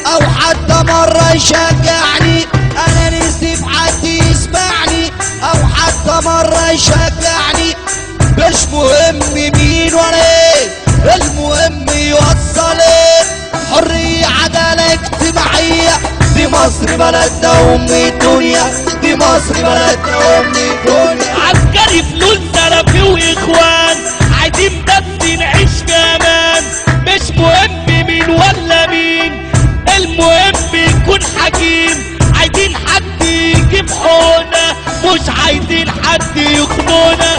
او حتى مرة يشجعني انا نفسي في حد يسمعني او حتى مرة يشجعني مش مهم مين ولا ايه المهم يوصل ايه حرية عدالة اجتماعية دي مصر بلدنا امي الدنيا دي مصر بلدنا امي الدنيا عسكري فلوس سلفي واخوان عايزين بس نعيش في امان مش مهم مين ولا مين المهم يكون حكيم عايزين حد يجيب حقوقنا مش عايزين حد يخنونا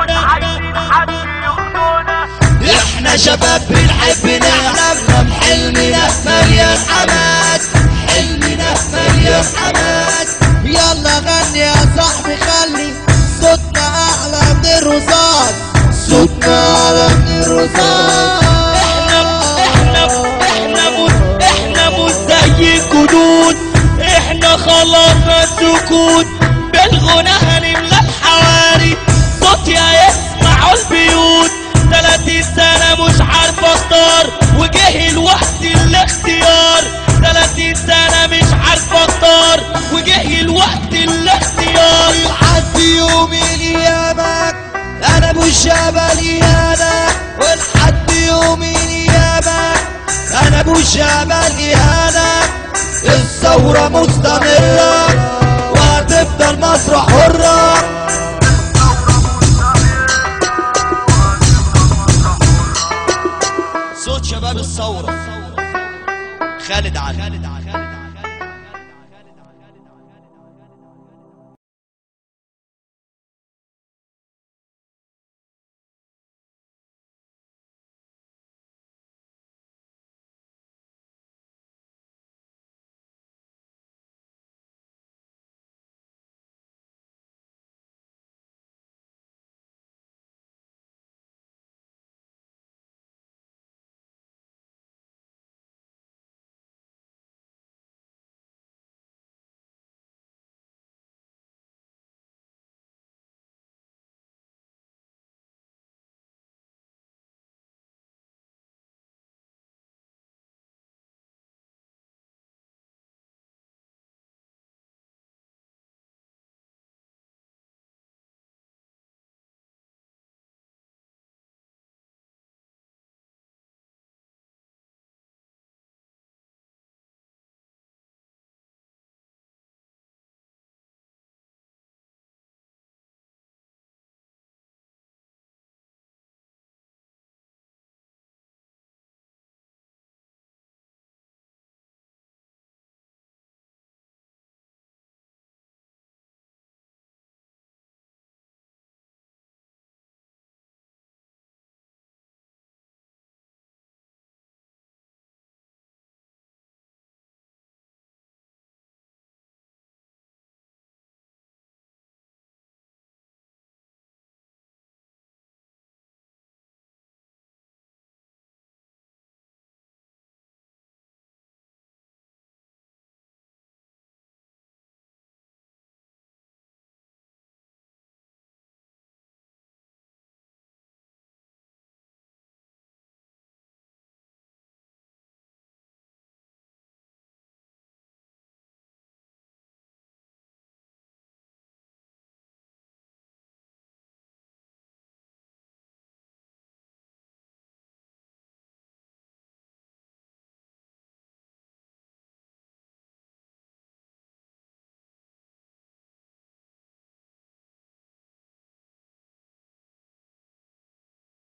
احنا شباب بنحب نحلم حلمنا مليان حماس حلمنا مليان حماس يلا غني يا صاحبي خلي صوتنا اعلى من الرصاص صوتنا اعلى من الرصاص احنا احنا احنا مش احنا مش زي الجدود احنا خلاص السكوت بالغنى هنملى الحواري صوتي هيسمعوا البيوت تلاتين سنة مش عارف اختار وجه الوقت الاختيار تلاتين سنة مش عارف اختار وجه الوقت الاختيار لحد يوم القيامة انا مش جبل انا ولحد يوم القيامة انا مش جبل انا الثورة مستمرة وهتفضل مصر حرة صوت شباب الثورة خالد علي